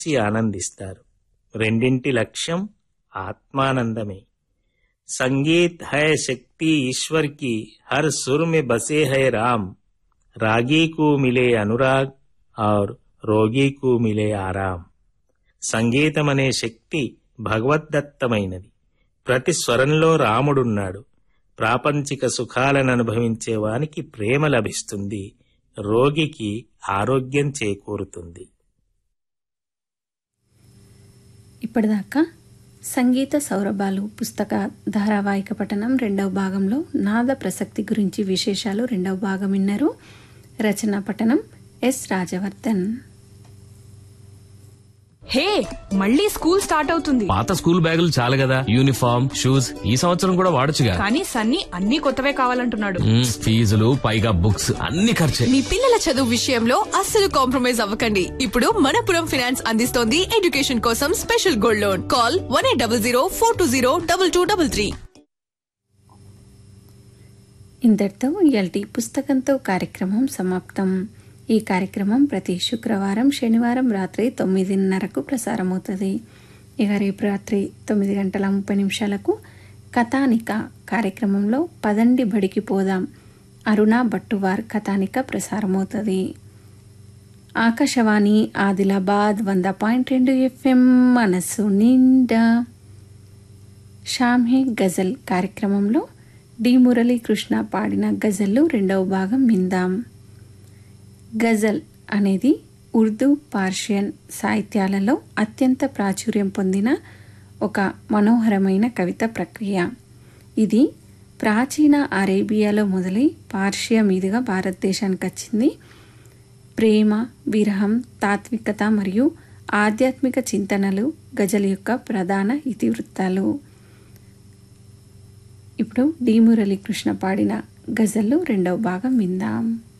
ఇచ్చి ఆనందిస్తారు రెండింటి లక్ష్యం ఆత్మానందమే సంగీత్ है शक्ति ईश्वर की हर सुर में बसे है राम रागी को मिले अनुराग और రోగి కు మిలే ఆరాం సంగీతం అనే శక్తి భగవద్దత్తమైనది ప్రతి స్వరంలో రాముడున్నాడు ప్రాపంచిక సుఖాలను అనుభవించే వానికి ప్రేమ లభిస్తుంది రోగికి ఆరోగ్యం చేకూరుతుంది ఇప్పటిదాకా సంగీత సౌరభాలు పుస్తక ధారావాహిక పఠనం రెండవ భాగంలో నాద ప్రసక్తి గురించి విశేషాలు రెండవ భాగం విన్నారు రచనా పఠనం ఎస్ రాజవర్ధన్ హే మళ్ళీ స్కూల్ స్టార్ట్ అవుతుంది పాత స్కూల్ బ్యాగులు చాలు కదా యూనిఫామ్ షూస్ ఈ సంవత్సరం కూడా వాడొచ్చుగా కానీ సన్నీ అన్ని కొత్తవే కావాలంటున్నాడు మ్మ్, ఫీజులు పైగా బుక్స్ అన్ని ఖర్చే మీ పిల్లల చదువు విషయంలో అస్సలు కాంప్రమైజ్ అవ్వకండి ఇప్పుడు మనపురం ఫైనాన్స్ అందిస్తోంది ఎడ్యుకేషన్ కోసం special gold loan call one eight double zero four two zero double two double three ఇంతటితో ఇయాల్టి పుస్తకంతో కార్యక్రమం సమాప్తం ఈ కార్యక్రమం ప్రతి శుక్రవారం శనివారం రాత్రి తొమ్మిదిన్నరకు ప్రసారమవుతుంది ఇక రేపు రాత్రి తొమ్మిది గంటల ముప్పై నిమిషాలకు కథానిక కార్యక్రమంలో పదండి బడికి పోదాం అరుణ భట్టువార్ కథానిక ప్రసారమవుతుంది ఆకాశవాణి ఆదిలాబాద్ వంద పాయింట్ రెండు ఎఫ్ఎం మనసు నిండా షామ్హే గజల్ కార్యక్రమంలో డి మురళీకృష్ణ పాడిన గజల్లు రెండవ భాగం విందాం గజల్ అనేది ఉర్దూ పార్షియన్ సాహిత్యాలలో అత్యంత ప్రాచుర్యం పొందిన ఒక మనోహరమైన కవిత ప్రక్రియ ఇది ప్రాచీన అరేబియాలో మొదలై పార్షియా మీదుగా భారతదేశానికి వచ్చింది ప్రేమ విరహం తాత్వికత మరియు ఆధ్యాత్మిక చింతనలు గజల్ యొక్క ప్రధాన ఇతివృత్తాలు ఇప్పుడు డి మురళీకృష్ణ పాడిన గజల్లు రెండవ భాగం విందాం